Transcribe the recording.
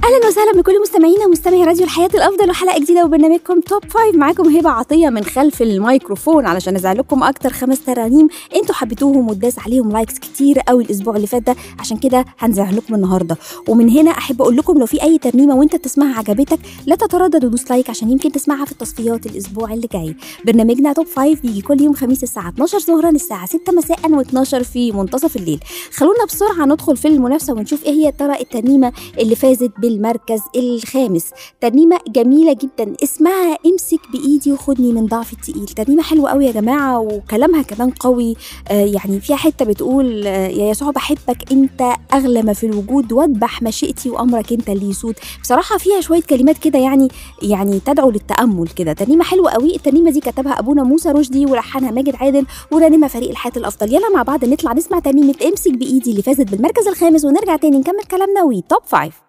اهلا وسهلا بكل مستمعينا ومستمعي راديو الحياه الافضل وحلقه جديده وبرنامجكم توب فايف معاكم هبه عطيه من خلف الميكروفون علشان ازعل لكم اكتر خمس ترانيم انتوا حبيتوهم واتداس عليهم لايكس كتير قوي الاسبوع اللي فات ده عشان كده هنزعل لكم النهارده ومن هنا احب اقول لكم لو في اي ترنيمه وانت بتسمعها عجبتك لا تتردد ودوس لايك عشان يمكن تسمعها في التصفيات الاسبوع اللي جاي برنامجنا توب فايف بيجي كل يوم خميس الساعه 12 ظهرا الساعه 6 مساء و12 في منتصف الليل خلونا بسرعه ندخل في المنافسه ونشوف ايه هي ترى الترنيمه اللي فازت بالمركز الخامس ترنيمه جميله جدا اسمها امسك بايدي وخدني من ضعف التقيل ترنيمه حلوه قوي يا جماعه وكلامها كمان قوي آه يعني فيها حته بتقول آه يا يسوع بحبك انت اغلى ما في الوجود واذبح مشيئتي وامرك انت اللي يسود بصراحه فيها شويه كلمات كده يعني يعني تدعو للتامل كده ترنيمه حلوه قوي الترنيمه دي كتبها ابونا موسى رشدي ولحنها ماجد عادل ورنمها فريق الحياه الافضل يلا مع بعض نطلع نسمع ترنيمه امسك بايدي اللي فازت بالمركز الخامس ونرجع تاني نكمل كلامنا وتوب فايف